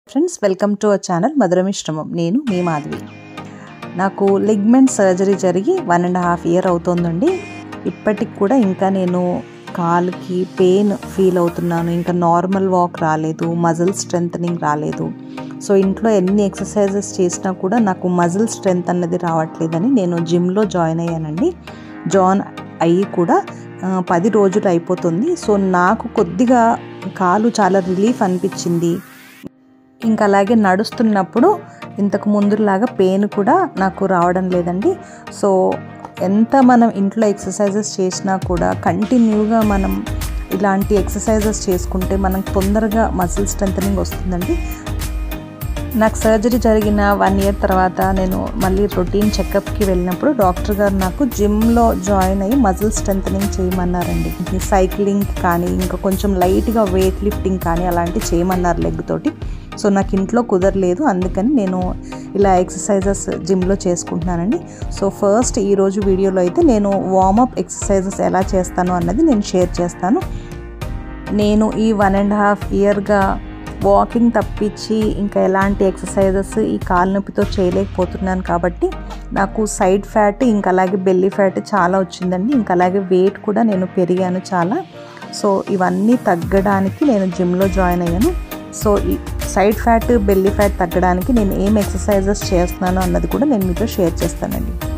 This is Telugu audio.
friends welcome to our channel మధురమిశ్రమం నేను మీ మాధవి నాకు లిగ్మెంట్ సర్జరీ జరిగి వన్ అండ్ హాఫ్ ఇయర్ అవుతోందండి ఇప్పటికి కూడా ఇంకా నేను కాలుకి పెయిన్ ఫీల్ అవుతున్నాను ఇంకా నార్మల్ వాక్ రాలేదు మజిల్ స్ట్రెంగ్ రాలేదు సో ఇంట్లో ఎన్ని ఎక్సర్సైజెస్ చేసినా కూడా నాకు మజిల్ స్ట్రెంగ్త్ అన్నది రావట్లేదని నేను జిమ్లో జాయిన్ అయ్యానండి జాయిన్ అయ్యి కూడా ఆ, పది రోజులు అయిపోతుంది సో నాకు కొద్దిగా కాలు చాలా రిలీఫ్ అనిపించింది ఇంకా అలాగే నడుస్తున్నప్పుడు ఇంతకు ముందులాగా పెయిన్ కూడా నాకు రావడం లేదండి సో ఎంత మనం ఇంట్లో ఎక్సర్సైజెస్ చేసినా కూడా కంటిన్యూగా మనం ఇలాంటి ఎక్సర్సైజెస్ చేసుకుంటే మనకు తొందరగా మసిల్ స్ట్రెంథనింగ్ వస్తుందండి నాకు సర్జరీ జరిగిన వన్ ఇయర్ తర్వాత నేను మళ్ళీ రొటీన్ చెకప్కి వెళ్ళినప్పుడు డాక్టర్ గారు నాకు జిమ్లో జాయిన్ అయ్యి మజిల్ స్ట్రెంథనింగ్ చేయమన్నారండి సైక్లింగ్ కానీ ఇంకా కొంచెం లైట్గా వెయిట్ లిఫ్టింగ్ కానీ అలాంటివి చేయమన్నారు లెగ్ తోటి సో నాకు ఇంట్లో కుదరలేదు అందుకని నేను ఇలా ఎక్సర్సైజెస్ జిమ్లో చేసుకుంటున్నానండి సో ఫస్ట్ ఈరోజు వీడియోలో అయితే నేను వార్మప్ ఎక్సర్సైజెస్ ఎలా చేస్తాను అన్నది నేను షేర్ చేస్తాను నేను ఈ వన్ అండ్ హాఫ్ ఇయర్గా వాకింగ్ తప్పించి ఇంకా ఎలాంటి ఎక్సర్సైజెస్ ఈ కాలు నొప్పితో చేయలేకపోతున్నాను కాబట్టి నాకు సైడ్ ఫ్యాట్ ఇంకా అలాగే బెల్లీ ఫ్యాట్ చాలా వచ్చిందండి ఇంకా అలాగే వెయిట్ కూడా నేను పెరిగాను చాలా సో ఇవన్నీ తగ్గడానికి నేను జిమ్లో జాయిన్ అయ్యాను సో ఈ సైడ్ ఫ్యాట్ బెల్లీ ఫ్యాట్ తగ్గడానికి నేను ఏం ఎక్సర్సైజెస్ చేస్తున్నాను అన్నది కూడా నేను మీతో షేర్ చేస్తానండి